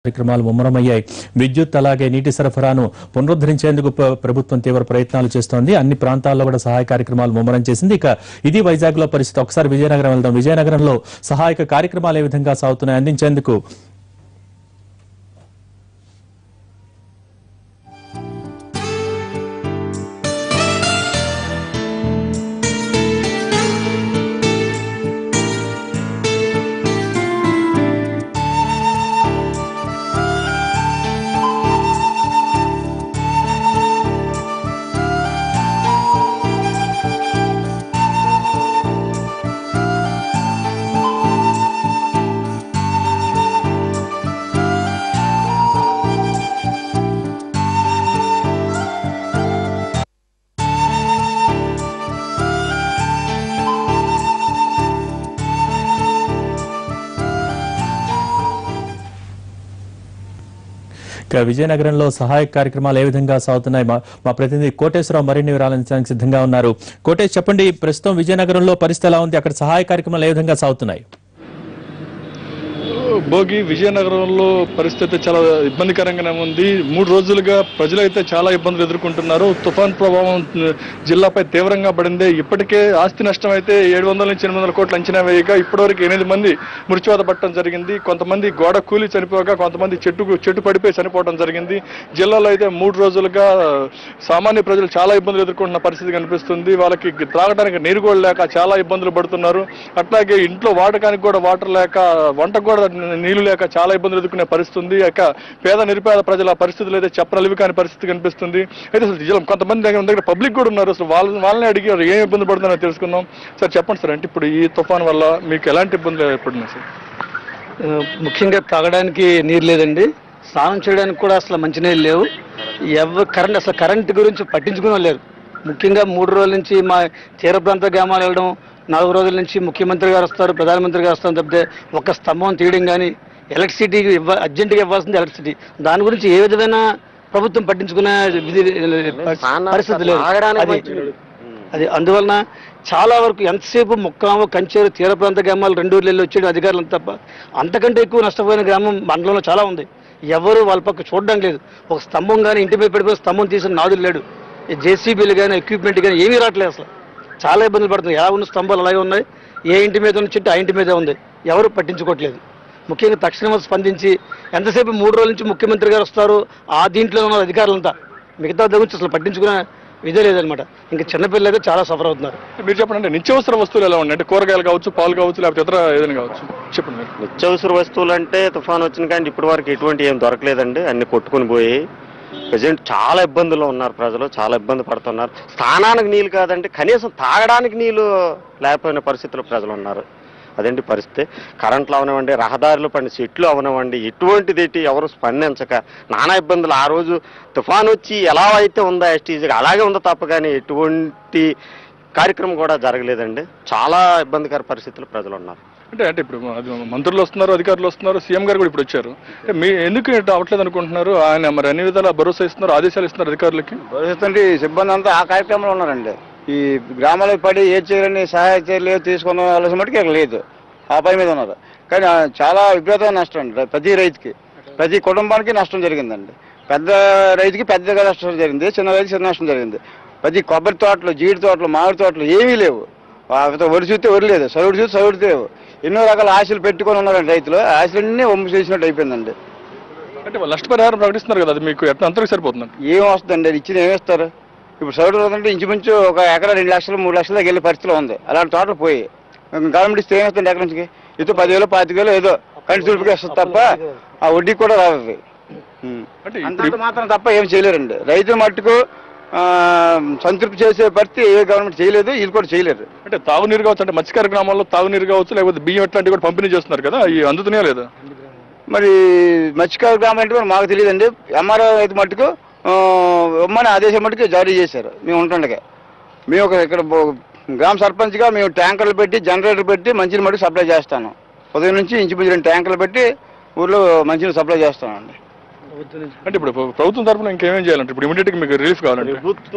కార్యక్రమాలు ముమ్మరమయ్యాయి విద్యుత్ అలాగే నీటి సరఫరాను పునరుద్ధరించేందుకు ప్ర- ప్రభుత్వం తీవ్ర ప్రయత్నాలు చేస్తోంది అన్ని ప్రాంతాల్లో కూడా సహాయ కార్యక్రమాలు ముమ్మరం చేసింది ఇక ఇది వైజాగ్ లో పరిస్థితి ఒకసారి విజయనగరం వెళ్దాం విజయనగరంలో సహాయక కార్యక్రమాలు ఏ విధంగా సాగుతున్నాయి అందించేందుకు ఇక విజయనగరంలో సహాయక కార్యక్రమాలు ఏ విధంగా సాగుతున్నాయి మా మా ప్రతినిధి కోటేశ్వరరావు మరిన్ని వివరాలు అందించడానికి సిద్ధంగా ఉన్నారు కోటేష్ చెప్పండి ప్రస్తుతం విజయనగరంలో పరిస్థితి ఎలా ఉంది అక్కడ సహాయ కార్యక్రమాలు ఏ విధంగా సాగుతున్నాయి భోగి విజయనగరంలో పరిస్థితి చాలా ఇబ్బందికరంగానే ఉంది మూడు రోజులుగా ప్రజలైతే చాలా ఇబ్బందులు ఎదుర్కొంటున్నారు తుఫాన్ ప్రభావం ఉమ్, జిల్లాపై తీవ్రంగా పడింది ఇప్పటికే ఆస్తి నష్టం అయితే ఏడు వందల నుంచి ఎనిమిది వందల కోట్లు అంచనా వేయగా ఇప్పటివరకు ఎనిమిది మంది మృత్యువాత పట్టడం జరిగింది కొంతమంది గోడ కూలి చనిపోగా కొంతమంది చెట్టు చెట్టు పడిపోయి చనిపోవడం జరిగింది జిల్లాలో అయితే మూడు రోజులుగా సామాన్య ప్రజలు చాలా ఇబ్బందులు ఎదుర్కొంటున్న పరిస్థితి కనిపిస్తుంది వాళ్ళకి త్రాగడానికి నీరు కూడా లేక చాలా ఇబ్బందులు పడుతున్నారు అట్లాగే ఇంట్లో వాడకానికి కూడా వాటర్ లేక వంటకు కూడా నీళ్లు లేక చాలా ఇబ్బందులు ఎదుర్కొనే పరిస్థితి ఉంది ఇక పేద నిరుపేద ప్రజల పరిస్థితులు అయితే చెప్పనలివి కాని పరిస్థితి కనిపిస్తుంది అయితే అసలు జిల్లా కొంతమంది దగ్గర దగ్గర పబ్లిక్ కూడా ఉన్నారు అసలు వాళ్ళని వాళ్ళని అడిగి వారు ఏం ఇబ్బంది పడుతున్నారో తెలుసుకుందాం సార్ చెప్పండి సార్ అంటే ఇప్పుడు ఈ తుఫాన్ వల్ల మీకు ఎలాంటి ఇబ్బందులు ఏర్పడినాయి సార్ ఆ, ముఖ్యంగా తాగడానికి నీరు లేదండి స్నానం చేయడానికి కూడా అసలు మంచినీళ్ళు లేవు ఎవ కరెంట్ అసలు కరెంట్ గురించి పట్టించుకునే లేరు ముఖ్యంగా మూడు రోజుల నుంచి మా తీర ప్రాంత గ్రామాలు వెళ్ళడం నాలుగు రోజుల నుంచి ముఖ్యమంత్రి గారు వస్తారు ప్రధానమంత్రి గారు వస్తారు తప్పితే ఒక స్తంభం తీయడం కానీ ఎలక్ట్రిసిటీ ఇవ్వ అర్జెంటుగా ఇవ్వాల్సింది ఎలక్ట్రిసిటీ దాని గురించి ఏ విధమైన ప్రభుత్వం పట్టించుకునే విధి పరిస్థితి లేదు అది అది అందువలన చాలా వరకు ఎంతసేపు ముక్కాము కంచేరు తీర ప్రాంత గ్రామాలు రెండు ఊర్లు వెళ్ళి వచ్చేది అధికారులు తప్ప అంతకంటే ఎక్కువ నష్టపోయిన గ్రామం మండలంలో చాలా ఉంది ఎవరు వాళ్ళ పక్క చూడడం లేదు ఒక స్తంభం కానీ ఇంటి మీద పడిపోయి స్తంభం తీసిన నాదులు లేడు జేసీబీలు కానీ ఎక్విప్మెంట్ కానీ ఏమీ రావట్లేదు అసలు చాలా ఇబ్బందులు పడుతుంది ఎలా ఉన్న స్తంభాలు అలాగే ఉన్నాయి ఏ ఇంటి మీద ఉన్న చెట్టు ఆ ఇంటి మీదే ఉంది ఎవరు పట్టించుకోవట్లేదు ముఖ్యంగా తక్షణమే స్పందించి ఎంతసేపు మూడు రోజుల నుంచి ముఖ్యమంత్రి గారు వస్తారు ఆ దీంట్లో ఉన్న అధికారులంతా మిగతా దగ్గర నుంచి అసలు పట్టించుకునే ఇదే లేదనమాట ఇంకా చిన్నపిల్లలు అయితే చాలా సఫర్ అవుతున్నారు మీరు చెప్పండి అంటే నిత్యావసర వస్తువులు ఎలా ఉన్నాయి అంటే కూరగాయలు కావచ్చు పాలు కావచ్చు లేకపోతే ఇతర ఏదైనా కావచ్చు చెప్పండి మీరు నిత్యావసర వస్తువులు అంటే తుఫాన్ వచ్చిన కానీ ఇప్పటి వరకు ఎటువంటి ఏం దొరకలేదండి అన్ని కొట్టుకుని పోయి ప్రజెంట్ చాలా ఇబ్బందుల్లో ఉన్నారు ప్రజలు చాలా ఇబ్బంది పడుతున్నారు స్నానానికి నీళ్ళు కాదండి కనీసం తాగడానికి నీళ్ళు లేకపోయిన పరిస్థితుల్లో ప్రజలు ఉన్నారు అదండి పరిస్థితి కరెంట్లు అవనివ్వండి రహదారులు పడిన చెట్లు అవనివ్వండి ఎటువంటిది ఏంటి ఎవరు స్పందించక నానా ఇబ్బందులు ఆ రోజు తుఫాన్ వచ్చి ఎలా అయితే ఉందో ఎస్టీజీ అలాగే ఉందో తప్ప కానీ ఎటువంటి కార్యక్రమం కూడా జరగలేదండి చాలా ఇబ్బందికర పరిస్థితుల్లో ప్రజలు ఉన్నారు అంటే అంటే ఇప్పుడు అది మంత్రులు వస్తున్నారు అధికారులు వస్తున్నారు సీఎం గారు కూడా ఇప్పుడు వచ్చారు అంటే మీ ఎందుకు ఇట్లా అవ్వట్లేదు అనుకుంటున్నారు ఆయన మరి అన్ని విధాలా భరోసా ఇస్తున్నారు ఆదేశాలు ఇస్తున్నారు అధికారులకి భవిష్యత్తు సిబ్బంది అంతా ఆ కార్యక్రమంలో ఉన్నారండి ఈ గ్రామాలకు పడి ఏ చర్యలని సహాయ చర్యలు తీసుకున్న వాళ్ళ మటుకు ఇక్కడ లేదు ఆ పని మీద ఉన్నారు కానీ ఆ చాలా విపరీతమైన నష్టం అండి ప్రతి రైతుకి ప్రతి కుటుంబానికి నష్టం జరిగిందండి పెద్ద రైతుకి పెద్దగా నష్టం జరిగింది చిన్న రైతు చిన్న నష్టం జరిగింది ప్రతి కొబ్బరి తోటలు జీడి తోటలు మామిడి తోటలు ఏమీ లేవు ఆ వరి చూస్తే వరి లేదు సరుడు చూస్తే సరుడు లేవు ఎన్నో రకాల ఆశలు పెట్టుకొని ఉన్నారండి రైతులు ఆ ఆశలన్నీ వంపు చేసినట్టు అయిపోయిందండి అంటే వాళ్ళు నష్టపరిహారం ప్రకటిస్తున్నారు కదా అది మీకు ఎట్లా అంతకు సరిపోతుంది ఏం వస్తుందండి అది ఇచ్చిన ఏమిస్తారు ఇప్పుడు సౌడు అంటే ఇంచుమించు ఒక ఎకరా రెండు లక్షలు మూడు లక్షల దాకా వెళ్ళే పరిస్థితిలో ఉంది అలాంటి తోటలు పోయి గవర్నమెంట్ ఇస్తే ఏమిస్తుంది ఎకరం నుంచి ఇది పదివేలు పాతికేలు ఏదో కంటి తుడిపికి వస్తుంది తప్ప ఆ వడ్డీ కూడా రాదు అది. ఉం. అంటే అంతంత ఇప్పుడు మాత్రం తప్ప ఏం చేయలేరండి రైతు మట్టుకు ఆ, సంతృప్తి చేసే పరిస్థితి ఏ గవర్నమెంట్ చేయలేదు ఇది కూడా చేయలేరు అంటే తాగునీరు కావచ్చు అంటే మత్స్యకార గ్రామాల్లో తాగునీరు కావచ్చు లేకపోతే బియ్యం ఇట్లాంటివి కూడా పంపిణీ చేస్తున్నారు కదా ఈ అందుతున్నాయా లేదా మరి మత్స్యకార గ్రామం అంటే మరి మాకు తెలియదండి ఎంఆర్ఓ అయితే మట్టుకు ఆ, ఇమ్మని ఆదేశం మట్టుకు జారీ చేశారు మేము ఉంటుండగా మేము ఒక ఇక్కడ బో- గ్రామ సర్పంచ్గా మేము ట్యాంకర్లు పెట్టి జనరేటర్ పెట్టి మంచిని మటుకు సప్లై చేస్తాను ఉదయం నుంచి ఇంచుమించు రెండు ట్యాంకర్లు పెట్టి ఊర్లో మంచిని సప్లై చేస్తామండి అంటే ఇప్పుడు ప్రభుత్వం తరఫున ఇంకేమేం చేయాలంటే ఇప్పుడు ఇమీడియట్ గా మీకు రిలీఫ్ కావాలంటే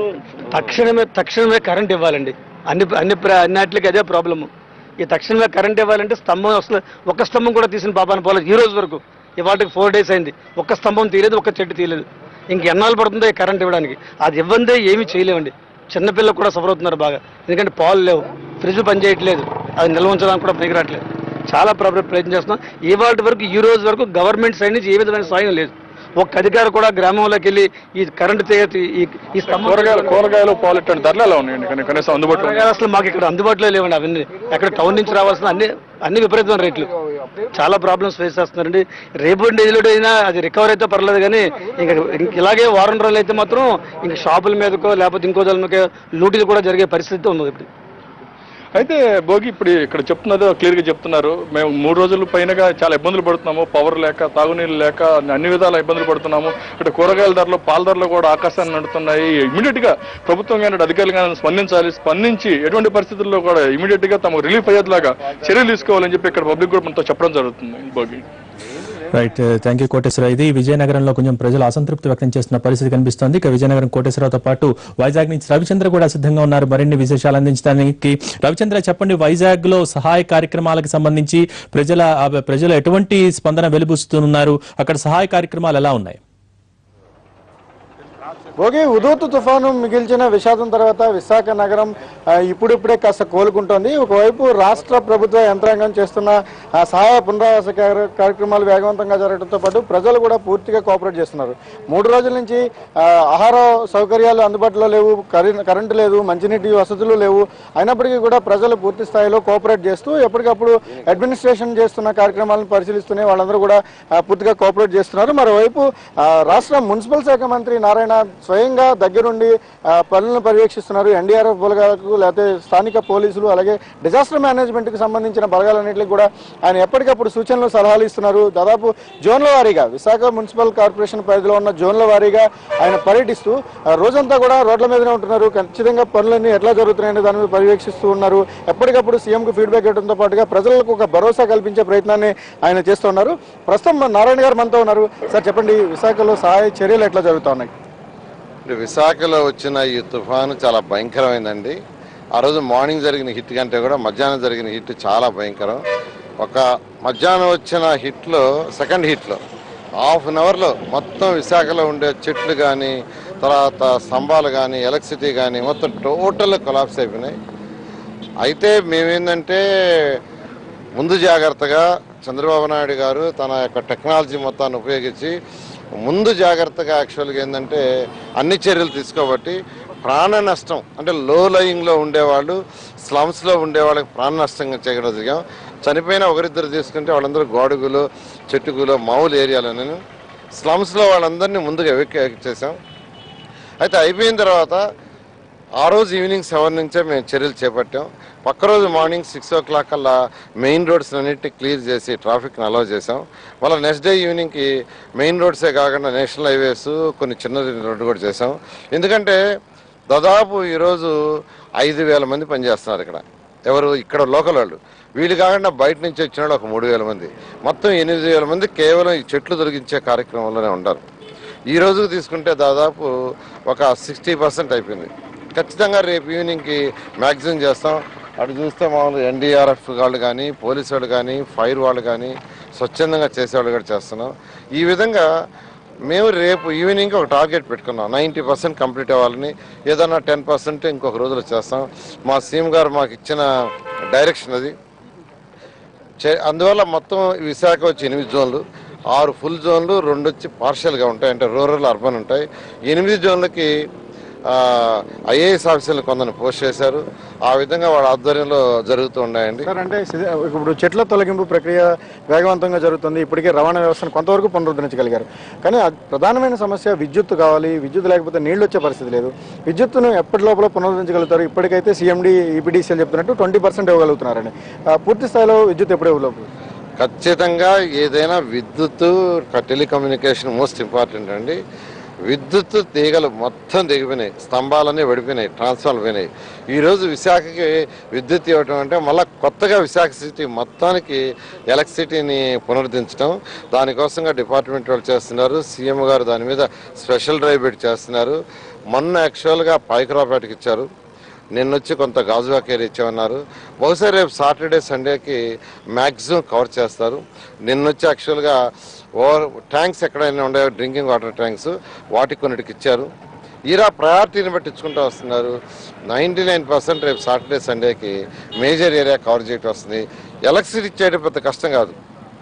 తక్షణమే తక్షణమే కరెంట్ ఇవ్వాలండి అన్ని అన్ని ప్ర- అన్నిటికి అదే ప్రాబ్లము ఈ తక్షణమే కరెంట్ ఇవ్వాలంటే స్తంభం అసలు ఒక స్తంభం కూడా తీసిన పాపాన్ని పోలేదు ఈ రోజు వరకు ఇవాటికి ఫోర్ డేస్ అయింది ఒక్క స్తంభం తీయలేదు ఒక్క చెట్టు తీయలేదు ఇంక ఎన్నాళ్ళు పడుతుందో ఈ కరెంట్ ఇవ్వడానికి అది ఇవ్వందే ఏమీ చేయలేమండి చిన్నపిల్లలు కూడా సఫర్ అవుతున్నారు బాగా ఎందుకంటే పాలు లేవు ఫ్రిడ్జ్ పని చేయట్లేదు అది నిల్వ ఉంచడానికి కూడా పనికిరాట్లేదు చాలా ప్రాబ్లం ప్రయత్నం చేస్తున్నాం ఇవాళ వరకు ఈ రోజు వరకు గవర్నమెంట్ సైడ్ నుంచి ఏ విధమైన సాయం లేదు ఒక్క అధికారి కూడా గ్రామంలోకి వెళ్ళి ఈ కరెంట్ తీయ ఈ ఈ స్తంభం కూరగాయలు కూరగాయలు పాలు ఇట్లాంటి ధరలు ఎలా ఉన్నాయండి కనీ- కనీసం అందుబాటులో ఉన్నాయి? కూరగాయలు అసలు మాకు ఇక్కడ అందుబాటులో లేవండి అవన్నీ అక్కడ టౌన్ నుంచి రావాల్సిన అన్ని అన్ని విపరీతమైన రేట్లు చాలా ప్రాబ్లమ్స్ ఫేస్ చేస్తున్నారండి రేపు ఎల్లుడు అయినా అది రికవర్ అయితే పర్లేదు కానీ ఇంకా ఇంక ఇలాగే వారం రోజులు అయితే మాత్రం ఇంక షాపుల మీదకో లేకపోతే ఇంకో దాని మీదకో లూటీలు కూడా జరిగే పరిస్థితి ఉన్నది ఇప్పుడు అయితే భోగి ఇప్పుడు ఇక్కడ చెప్తున్నది క్లియర్ గా చెప్తున్నారు మేము మూడు రోజుల పైనగా చాలా ఇబ్బందులు పడుతున్నాము పవర్ లేక తాగునీళ్ళు లేక అన్ని విధాల ఇబ్బందులు పడుతున్నాము ఇటు కూరగాయల ధరలు పాల ధరలు కూడా ఆకాశాన్ని నడుతున్నాయి ఇమీడియట్ గా ప్రభుత్వం కానీ అధికారులు కానీ స్పందించాలి స్పందించి ఎటువంటి పరిస్థితుల్లో కూడా ఇమీడియట్ గా తమకు రిలీఫ్ అయ్యేలాగా చర్యలు తీసుకోవాలని చెప్పి ఇక్కడ పబ్లిక్ కూడా మనతో చెప్పడం జరుగుతుంది Bhogi right thank you Koteswararao ఇది విజయనగరంలో కొంచెం ప్రజలు అసంతృప్తి వ్యక్తం చేస్తున్న పరిస్థితి కనిపిస్తోంది ఇక విజయనగరం కోటేశ్వరరావుతో పాటు వైజాగ్ నుంచి రవిచంద్ర కూడా సిద్ధంగా ఉన్నారు మరిన్ని విశేషాలు అందించడానికి రవిచంద్ర చెప్పండి వైజాగ్ లో సహాయ కార్యక్రమాలకు సంబంధించి ప్రజల ఆ ప్రజలు ఎటువంటి స్పందన వెలుబుస్తున్నారు అక్కడ సహాయ కార్యక్రమాలు ఎలా ఉన్నాయి భోగి ఉదూతు తుఫాను మిగిల్చిన విషాదం తర్వాత విశాఖ నగరం ఆ, ఇప్పుడిప్పుడే కాస్త కోలుకుంటోంది ఒకవైపు రాష్ట్ర ప్రభుత్వ యంత్రాంగం చేస్తున్న ఆ, సహాయ పునరావాస కార్య- కార్యక్రమాలు వేగవంతంగా జరగడంతో పాటు ప్రజలు కూడా పూర్తిగా కోఆపరేట్ చేస్తున్నారు మూడు రోజుల నుంచి ఆ, ఆహార సౌకర్యాలు అందుబాటులో లేవు కరెం- కరెంటు లేదు మంచినీటి వసతులు లేవు అయినప్పటికీ కూడా ప్రజలు పూర్తి స్థాయిలో కోఆపరేట్ చేస్తూ ఎప్పటికప్పుడు అడ్మినిస్ట్రేషన్ చేస్తున్న కార్యక్రమాలను పరిశీలిస్తూనే వాళ్ళందరూ కూడా ఆ, పూర్తిగా కోఆపరేట్ చేస్తున్నారు మరోవైపు ఆ, రాష్ట్ర మున్సిపల్ శాఖ మంత్రి నారాయణ స్వయంగా దగ్గరుండి ఆ, పనులను పర్యవేక్షిస్తున్నారు ఎన్డీఆర్ఎఫ్ బలగాలకు లేకపోతే స్థానిక పోలీసులు అలాగే డిజాస్టర్ మేనేజ్మెంట్ కి సంబంధించిన బలగాలన్నింటికి కూడా ఆయన ఎప్పటికప్పుడు సూచనలు సలహాలు ఇస్తున్నారు దాదాపు జోన్ల వారీగా విశాఖ మున్సిపల్ కార్పొరేషన్ పరిధిలో ఉన్న జోన్ల వారీగా ఆయన పర్యటిస్తూ ఆ, రోజంతా కూడా రోడ్ల మీదనే ఉంటున్నారు ఖచ్చితంగా పనులన్నీ ఎట్లా జరుగుతున్నాయనే దాని మీద పర్యవేక్షిస్తూ ఉన్నారు ఎప్పటికప్పుడు సీఎంకు ఫీడ్బ్యాక్ ఇవ్వడంతో పాటుగా ప్రజలకు ఒక భరోసా కల్పించే ప్రయత్నాన్ని ఆయన చేస్తున్నారు ప్రస్తుతం మన నారాయణ గారు మనతో ఉన్నారు సార్ చెప్పండి విశాఖలో సహాయ చర్యలు ఎట్లా జరుగుతా ఉన్నాయి ఇప్పుడు విశాఖలో వచ్చిన ఈ తుఫాను చాలా భయంకరమైందండి ఆ రోజు మార్నింగ్ జరిగిన హిట్ కంటే కూడా మధ్యాహ్నం జరిగిన హిట్ చాలా భయంకరం ఒక మధ్యాహ్నం వచ్చిన హిట్లో సెకండ్ హిట్లో హాఫ్ అన్ అవర్లో మొత్తం విశాఖలో ఉండే చెట్లు కానీ తర్వాత స్తంభాలు కానీ ఎలక్ట్రిసిటీ కానీ మొత్తం టోటల్ కొలాప్స్ అయిపోయినాయి అయితే మేమేందంటే ముందు జాగ్రత్తగా చంద్రబాబు నాయుడు గారు తన యొక్క టెక్నాలజీ మొత్తాన్ని ఉపయోగించి ముందు జాగ్రత్తగా యాక్చువల్గా ఏంటంటే అన్ని చర్యలు తీసుకోబట్టి ప్రాణ నష్టం అంటే లో లయింగ్లో ఉండేవాళ్ళు స్లమ్స్లో ఉండే వాళ్ళకి ప్రాణ నష్టం చేయగలిగాం చనిపోయిన ఒకరిద్దరు తీసుకుంటే వాళ్ళందరూ గోడుగులు చెట్టుకులు మామూలు ఏరియాలోనే స్లమ్స్లో వాళ్ళందరినీ ముందుగా ఎవిక్ట్ చేసాం అయితే అయిపోయిన తర్వాత ఆ రోజు ఈవినింగ్ సెవెన్ నుంచే మేము చర్యలు చేపట్టాం పక్క రోజు మార్నింగ్ సిక్స్ ఓ క్లాక్ కల్లా మెయిన్ రోడ్స్ అన్నిటిని క్లియర్ చేసి ట్రాఫిక్ని అలౌ చేసాం మళ్ళీ నెక్స్ట్ డే ఈవినింగ్కి మెయిన్ రోడ్సే కాకుండా నేషనల్ హైవేస్ కొన్ని చిన్న రోడ్డు కూడా చేసాం ఎందుకంటే దాదాపు ఈరోజు ఐదు వేల మంది పనిచేస్తున్నారు ఇక్కడ ఎవరు ఇక్కడ లోకల్ వాళ్ళు వీళ్ళు కాకుండా బయట నుంచి వచ్చిన వాళ్ళు ఒక మూడు వేల మంది మొత్తం ఎనిమిది వేల మంది కేవలం ఈ చెట్లు తొలగించే కార్యక్రమంలోనే ఉంటారు ఈ రోజుకు తీసుకుంటే దాదాపు ఒక సిక్స్టీ పర్సెంట్ అయిపోయింది ఖచ్చితంగా రేపు ఈవినింగ్కి మ్యాక్సిమం చేస్తాం అటు చూస్తే మామూలు ఎన్డీఆర్ఎఫ్ వాళ్ళు కానీ పోలీసు వాళ్ళు కానీ ఫైర్ వాళ్ళు కానీ స్వచ్ఛందంగా చేసేవాళ్ళు కూడా చేస్తున్నాం ఈ విధంగా మేము రేపు ఈవినింగ్ ఒక టార్గెట్ పెట్టుకున్నాం నైంటీ పర్సెంట్ కంప్లీట్ అవ్వాలని ఏదన్నా టెన్ పర్సెంట్ ఇంకొక రోజులో చేస్తాం మా సీఎం గారు మాకు ఇచ్చిన డైరెక్షన్ అది చే- అందువల్ల మొత్తం విశాఖ వచ్చి ఎనిమిది జోన్లు ఆరు ఫుల్ జోన్లు రెండు వచ్చి పార్షియల్గా ఉంటాయి అంటే రూరల్ అర్బన్ ఉంటాయి ఎనిమిది జోన్లకి ఐఏఎస్ ఆఫీసర్లు కొందరిని పోస్ట్ చేశారు ఆ విధంగా వాళ్ళ ఆధ్వర్యంలో జరుగుతూ ఉన్నాయండి సార్ అంటే సి- ఇప్పుడు చెట్ల తొలగింపు ప్రక్రియ వేగవంతంగా జరుగుతుంది ఇప్పటికే రవాణా వ్యవస్థను కొంతవరకు పునరుద్ధరించగలిగారు కానీ అది ప్రధానమైన సమస్య విద్యుత్ కావాలి విద్యుత్ లేకపోతే నీళ్లు వచ్చే పరిస్థితి లేదు విద్యుత్తును ఎప్పటి లోపల పునరుద్ధరించగలుగుతారు ఇప్పటికైతే సీఎండీ ఈపీడీసీఎల్ చెప్తున్నట్టు ట్వంటీ పర్సెంట్ ఇవ్వగలుగుతున్నారని ఆ, పూర్తి స్థాయిలో విద్యుత్ ఎప్పుడు ఇవ్వలేదు ఖచ్చితంగా ఏదైనా విద్యుత్ టెలికమ్యూనికేషన్ మోస్ట్ ఇంపార్టెంట్ అండి విద్యుత్ తీగలు మొత్తం దిగిపోయినాయి స్తంభాలన్నీ పడిపోయినాయి ట్రాన్స్ఫార్మర్ పోయినాయి ఈరోజు విశాఖకి విద్యుత్ ఇవ్వటం అంటే మళ్ళీ కొత్తగా విశాఖ సిటీ మొత్తానికి ఎలక్ట్రిసిటీని పునరుద్ధరించడం దానికోసంగా డిపార్ట్మెంట్ వాళ్ళు చేస్తున్నారు సీఎం గారు దాని మీద స్పెషల్ డ్రైవ్ పెట్టి చేస్తున్నారు మొన్న యాక్చువల్గా పైకరాపేటకి ఇచ్చారు నిన్నొచ్చి కొంత గాజువాక్ ఏరియా ఇచ్చామన్నారు బహుశా రేపు సాటర్డే సండేకి మ్యాక్సిమం కవర్ చేస్తారు నిన్నొచ్చి యాక్చువల్గా ఓవర్ ట్యాంక్స్ ఎక్కడైనా ఉండే డ్రింకింగ్ వాటర్ ట్యాంక్స్ వాటికి కొన్నిటికి ఇచ్చారు ఈరా ప్రయారిటీని బట్టి ఇచ్చుకుంటూ వస్తున్నారు నైంటీ నైన్ పర్సెంట్ రేపు సాటర్డే సండేకి మేజర్ ఏరియా కవర్ చేయటం వస్తుంది ఎలక్ట్రిసిటీ ఇచ్చేయడం పెద్ద కష్టం కాదు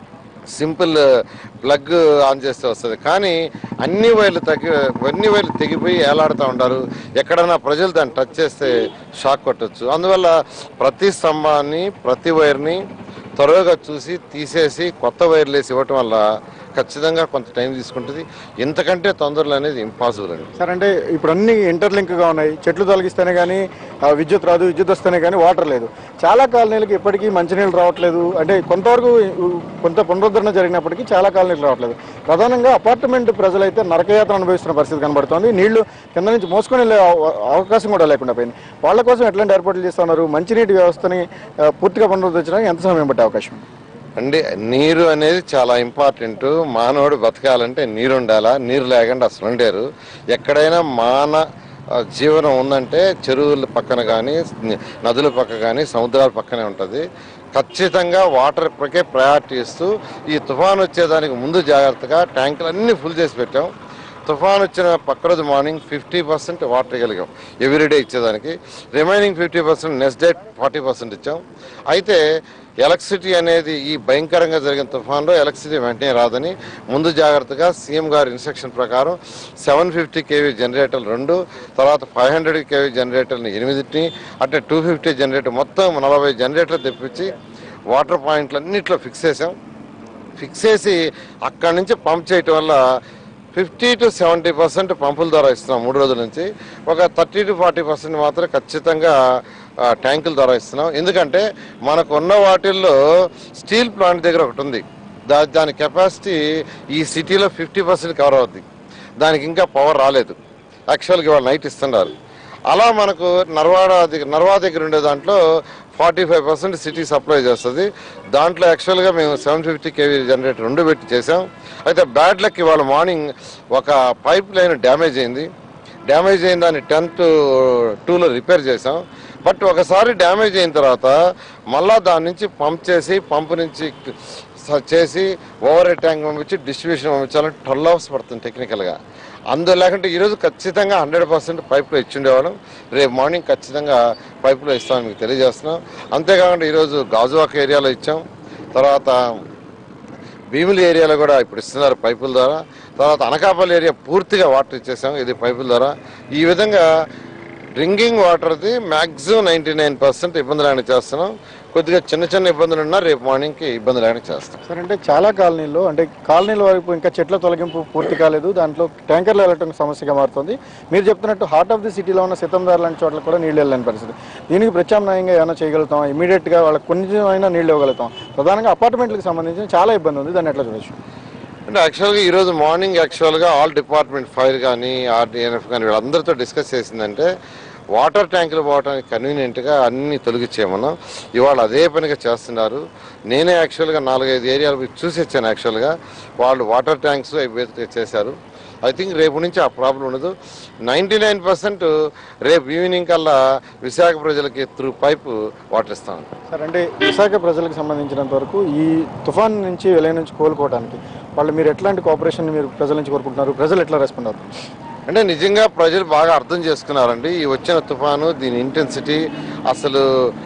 సింపుల్ ప్లగ్ ఆన్ చేస్తే వస్తుంది కానీ అన్ని వైర్లు తగ్గి అన్ని వైర్లు తెగిపోయి ఏలాడుతూ ఉంటారు ఎక్కడైనా ప్రజలు దాన్ని టచ్ చేస్తే షాక్ కొట్టచ్చు అందువల్ల ప్రతి స్తంభాన్ని ప్రతి వైర్ని త్వరగా చూసి తీసేసి కొత్త వైర్లు వేసి ఇవ్వటం వల్ల ఖచ్చితంగా కొంత టైం తీసుకుంటుంది ఇంతకంటే తొందరలు అనేది ఇంపాసిబుల్ అండి సార్ అంటే ఇప్పుడు అన్ని ఇంటర్లింక్ గా ఉన్నాయి చెట్లు తొలగిస్తేనే కానీ ఆ, విద్యుత్ రాదు విద్యుత్ వస్తేనే కానీ వాటర్ లేదు చాలా కాలనీలకు ఇప్పటికీ మంచినీళ్ళు రావట్లేదు అంటే కొంతవరకు ఉ, కొంత పునరుద్ధరణ జరిగినప్పటికీ చాలా కాలనీలు రావట్లేదు ప్రధానంగా అపార్ట్మెంట్ ప్రజలైతే నరకయాత్ర అనుభవిస్తున్న పరిస్థితి కనబడుతోంది నీళ్లు కింద నుంచి మోసుకొని వెళ్ళే అవ- అవకాశం కూడా లేకుండా పోయింది వాళ్ళ కోసం ఎట్లాంటి ఏర్పాట్లు చేస్తున్నారు మంచినీటి వ్యవస్థని ఆ, పూర్తిగా పునరుద్ధరించడానికి ఎంత సమయం పట్టే అవకాశం ఉంది? అంటే నీరు అనేది చాలా ఇంపార్టెంట్ మానవుడు బతకాలంటే నీరు ఉండాలా నీరు లేకుండా అసలు ఉండేరు ఎక్కడైనా మాన ఆ, జీవనం ఉందంటే చెరువుల పక్కన కానీ నదుల పక్క కానీ సముద్రాల పక్కనే ఉంటుంది ఖచ్చితంగా వాటర్ ఇప్పటికే ప్రయారిటీ ఇస్తూ ఈ తుఫాన్ వచ్చేదానికి ముందు జాగ్రత్తగా ట్యాంకులు అన్నీ ఫుల్ చేసి పెట్టాం తుఫాన్ వచ్చిన పక్క రోజు మార్నింగ్ ఫిఫ్టీ పర్సెంట్ వాటర్ ఇవ్వగలిగాం ఎవ్రీడే ఇచ్చేదానికి remaining fifty percent next day forty percent ఇచ్చాం అయితే ఎలక్ట్రిసిటీ అనేది ఈ భయంకరంగా జరిగిన తుఫాన్లో ఎలక్ట్రిసిటీ వెంటనే రాదని ముందు జాగ్రత్తగా సీఎం గారి ఇన్స్ట్రక్షన్ ప్రకారం సెవెన్ ఫిఫ్టీ కేవీ జనరేటర్లు రెండు తర్వాత ఫైవ్ హండ్రెడ్ కేవీ జనరేటర్ని ఎనిమిదిని అంటే టూ ఫిఫ్టీ జనరేటర్ మొత్తం నలభై జనరేటర్లు తెప్పించి వాటర్ పాయింట్లు అన్నింటిలో ఫిక్స్ చేసాం ఫిక్స్ చేసి అక్కడి నుంచి పంప్ చేయటం వల్ల ఫిఫ్టీ టు సెవెంటీ పర్సెంట్ పంపుల ద్వారా ఇస్తున్నాం మూడు రోజుల నుంచి ఒక థర్టీ టు ఫార్టీ పర్సెంట్ మాత్రం ఖచ్చితంగా ఆ, ట్యాంకుల ద్వారా ఇస్తున్నాం ఎందుకంటే మనకు ఉన్న వాటిల్లో స్టీల్ ప్లాంట్ దగ్గర ఒకటి ఉంది దా దాని కెపాసిటీ ఈ సిటీలో ఫిఫ్టీ పర్సెంట్ కవర్ అవుద్ది దానికి ఇంకా పవర్ రాలేదు యాక్చువల్గా ఇవాళ నైట్ ఇస్తున్నారు అలా మనకు నర్వాడ దగ్గర నర్వా దగ్గర ఉండే దాంట్లో forty five percent city supply చేస్తుంది దాంట్లో యాక్చువల్గా మేము సెవెన్ ఫిఫ్టీ కేవీ జనరేటర్ రెండు పెట్టి చేసాం అయితే బ్యాడ్ లక్ ఇవాళ మార్నింగ్ ఒక పైప్ లైన్ డ్యామేజ్ అయింది డ్యామేజ్ అయిన దాన్ని టెన్ టు టూలో రిపేర్ చేసాం బట్ ఒకసారి డ్యామేజ్ అయిన తర్వాత మళ్ళా దాని నుంచి పంప్ చేసి పంప్ నుంచి స- చేసి ఓవర్ హెడ్ ట్యాంక్ పంపించి డిస్ట్రిబ్యూషన్ పంపించాలంటే ట్వెల్వ్ అవర్స్ పడుతుంది టెక్నికల్గా అందు లేకుంటే ఈరోజు ఖచ్చితంగా హండ్రెడ్ పర్సెంట్ పైప్లో ఇచ్చిండేవాళ్ళం రేపు మార్నింగ్ ఖచ్చితంగా పైప్లో ఇస్తామని మీకు తెలియజేస్తున్నాం అంతేకాకుండా ఈరోజు గాజువాక ఏరియాలో ఇచ్చాం తర్వాత భీముల ఏరియాలో కూడా ఇప్పుడు ఇస్తున్నారు పైపుల ద్వారా తర్వాత అనకాపల్లి ఏరియా పూర్తిగా వాటర్ ఇచ్చేసాం ఇది పైపుల ద్వారా ఈ విధంగా డ్రింకింగ్ వాటర్ది మ్యాక్సిమం నైంటీ నైన్ పర్సెంట్ ఇబ్బంది లేకుండా చేస్తున్నాం కొద్దిగా చిన్న చిన్న ఇబ్బందులు ఉన్నా రేపు మార్నింగ్కి ఇబ్బంది లేకుండా చేస్తాం సార్ అంటే చాలా కాలనీల్లో అంటే కాలనీల వరకు ఇంకా చెట్ల తొలగింపు పూర్తి కాలేదు దాంట్లో ట్యాంకర్లు వెళ్ళటం సమస్యగా మారుతుంది మీరు చెప్తున్నట్టు హార్ట్ ఆఫ్ ది సిటీలో ఉన్న సితందార్ లాంటి చోట్ల కూడా నీళ్ళు వెళ్ళని పరిస్థితి దీనికి ప్రత్యామ్నాయంగా ఏమైనా చేయగలుగుతాం ఇమీడియట్గా వాళ్ళకి కొంచెమైనా నీళ్ళు ఇవ్వగలుగుతాం ప్రధానంగా అపార్ట్మెంట్లకు సంబంధించి చాలా ఇబ్బంది ఉంది దాన్ని ఎట్లా చూడొచ్చు అంటే యాక్చువల్గా ఈరోజు మార్నింగ్ యాక్చువల్గా ఆల్ డిపార్ట్మెంట్ ఫైర్ కానీ ఆర్డీఎన్ఎఫ్ కానీ వీళ్ళందరితో డిస్కస్ చేసిందంటే వాటర్ ట్యాంకులు పోవడానికి కన్వీనియంట్గా అన్ని తొలగించేయమన్నాం ఇవాళ అదే పనిగా చేస్తున్నారు నేనే యాక్చువల్గా నాలుగైదు ఏరియాలు పోయి చూసి వచ్చాను యాక్చువల్గా వాళ్ళు వాటర్ ట్యాంక్స్ అవి చేశారు ఐ థింక్ రేపు నుంచి ఆ ప్రాబ్లం ఉండదు నైంటీ నైన్ పర్సెంట్ రేపు ఈవినింగ్ కల్లా విశాఖ ప్రజలకి త్రూ పైపు వాటర్ ఇస్తాం సార్ అంటే విశాఖ ప్రజలకు సంబంధించినంత వరకు ఈ తుఫాన్ నుంచి విలయ నుంచి కోలుకోవడానికి వాళ్ళు మీరు ఎట్లాంటి కోఆపరేషన్ మీరు ప్రజల నుంచి కోరుకుంటున్నారు ప్రజలు ఎట్లా రెస్పాండ్ అవుతారు అంటే నిజంగా ప్రజలు బాగా అర్థం చేసుకున్నారండి ఈ వచ్చిన తుఫాను దీని ఇంటెన్సిటీ అసలు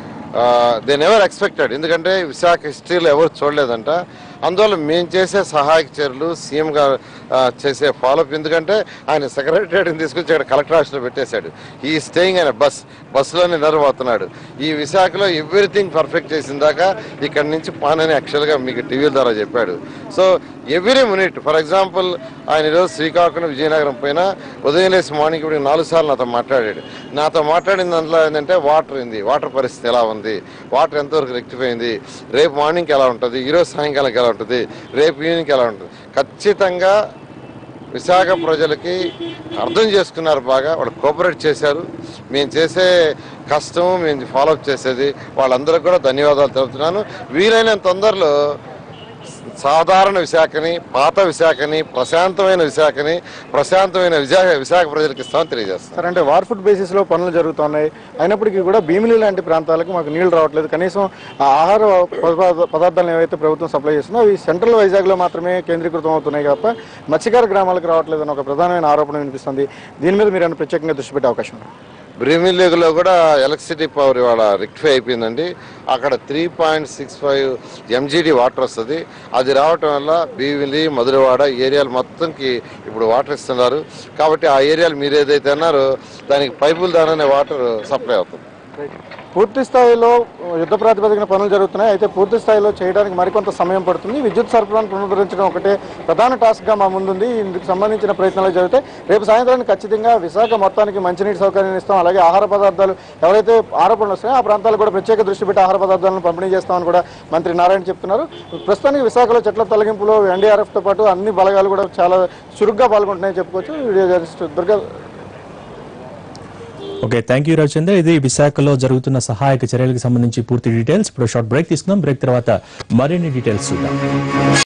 దే నెవర్ ఎక్స్పెక్టెడ్ ఎందుకంటే విశాఖ హిస్టరీలో ఎవరు చూడలేదంట అందువల్ల మేము చేసే సహాయక చర్యలు సీఎం గారు ఆ, చేసే ఫాలోఅప్ ఎందుకంటే ఆయన సెక్రటరియట్ని తీసుకొచ్చి ఇక్కడ కలెక్టర్ ఆఫీస్లో పెట్టేశాడు ఈ స్టేయింగ్ ఆయన బస్ బస్సులోనే నిలబోతున్నాడు ఈ విశాఖలో ఎవ్రీథింగ్ పర్ఫెక్ట్ చేసిన దాకా ఇక్కడ నుంచి పానని యాక్చువల్గా మీకు టీవీల ద్వారా చెప్పాడు so every minute for example ఆయన ఈరోజు శ్రీకాకుళం విజయనగరం పైన ఉదయం లేసి మార్నింగ్ ఇప్పుడు నాలుగు సార్లు నాతో మాట్లాడాడు నాతో మాట్లాడిన దాంట్లో ఏంటంటే వాటర్ ఉంది వాటర్ పరిస్థితి ఎలా ఉంది వాటర్ ఎంతవరకు రెక్టిఫై అయింది రేపు మార్నింగ్కి ఎలా ఉంటుంది ఈరోజు సాయంకాలంకి ఎలా ఉంటుంది రేపు ఈవినింగ్కి ఎలా ఉంటుంది ఖచ్చితంగా విశాఖ ప్రజలకి అర్థం చేసుకున్నారు బాగా వాళ్ళు కోఆపరేట్ చేశారు మేము చేసే కష్టం మేము ఫాలోఅప్ చేసేది వాళ్ళందరికీ కూడా ధన్యవాదాలు తెలుపుతున్నాను వీలైనంత తొందరలో సాధారణ విశాఖని పాత విశాఖని ప్రశాంతమైన విశాఖని ప్రశాంతమైన విశాఖ విశాఖ ప్రజలకు ఇస్తామని తెలియజేస్తాం సార్ అంటే వార్ ఫుడ్ బేసిస్ లో పనులు జరుగుతున్నాయి అయినప్పటికీ కూడా భీమిలి లాంటి ప్రాంతాలకు మాకు నీళ్లు రావట్లేదు కనీసం ఆ ఆహార పదార్థ- పదార్థాలను ఏవైతే ప్రభుత్వం సప్లై చేస్తుందో అవి సెంట్రల్ వైజాగ్ లో మాత్రమే కేంద్రీకృతం అవుతున్నాయి తప్ప మత్స్యకార గ్రామాలకు రావట్లేదు అని ఒక ప్రధానమైన ఆరోపణ వినిపిస్తుంది దీని మీద మీరు ఏమైనా ప్రత్యేకంగా దృష్టి పెట్టే అవకాశం ఉంది బ్రిమిలేగులో కూడా ఎలక్ట్రిసిటీ పవర్ ఇవాళ రెక్టిఫై అయిపోయిందండి అక్కడ three point six five MGD water వస్తుంది అది రావటం వల్ల బీవిలి మధురవాడ ఈ ఏరియాలు మొత్తంకి ఇప్పుడు వాటర్ ఇస్తున్నారు కాబట్టి ఆ ఏరియాలు మీరు ఏదైతే అన్నారో దానికి పైపుల ద్వారానే వాటర్ సప్లై అవుతుంది పూర్తి స్థాయిలో యుద్ధ ప్రాతిపదికన పనులు జరుగుతున్నాయి అయితే పూర్తి స్థాయిలో చేయడానికి మరికొంత సమయం పడుతుంది విద్యుత్ సరఫరాను పునరుద్ధరించడం ఒకటే ప్రధాన టాస్క్ గా మా ముందుంది ఇందుకు సంబంధించిన ప్రయత్నాలు జరిగితే రేపు సాయంత్రానికి ఖచ్చితంగా విశాఖ మొత్తానికి మంచినీటి సౌకర్యం ఇస్తాం అలాగే ఆహార పదార్థాలు ఎవరైతే ఆరోపణలు వస్తాయో ఆ ప్రాంతాలు కూడా ప్రత్యేక దృష్టి పెట్టి ఆహార పదార్థాలను పంపిణీ చేస్తామని కూడా మంత్రి నారాయణ చెప్తున్నారు ప్రస్తుతానికి విశాఖలో చెట్ల తొలగింపులో ఎన్డీఆర్ఎఫ్ తో పాటు అన్ని బలగాలు కూడా చాలా చురుగ్గా పాల్గొంటున్నాయని చెప్పుకోవచ్చు video journalist Durga okay thank you Ravichandra ఇది విశాఖలో జరుగుతున్న సహాయక చర్యలకు సంబంధించి పూర్తి డీటెయిల్స్ ఇప్పుడు షార్ట్ బ్రేక్ తీసుకుందాం బ్రేక్ తర్వాత మరిన్ని డీటెయిల్స్ చూద్దాం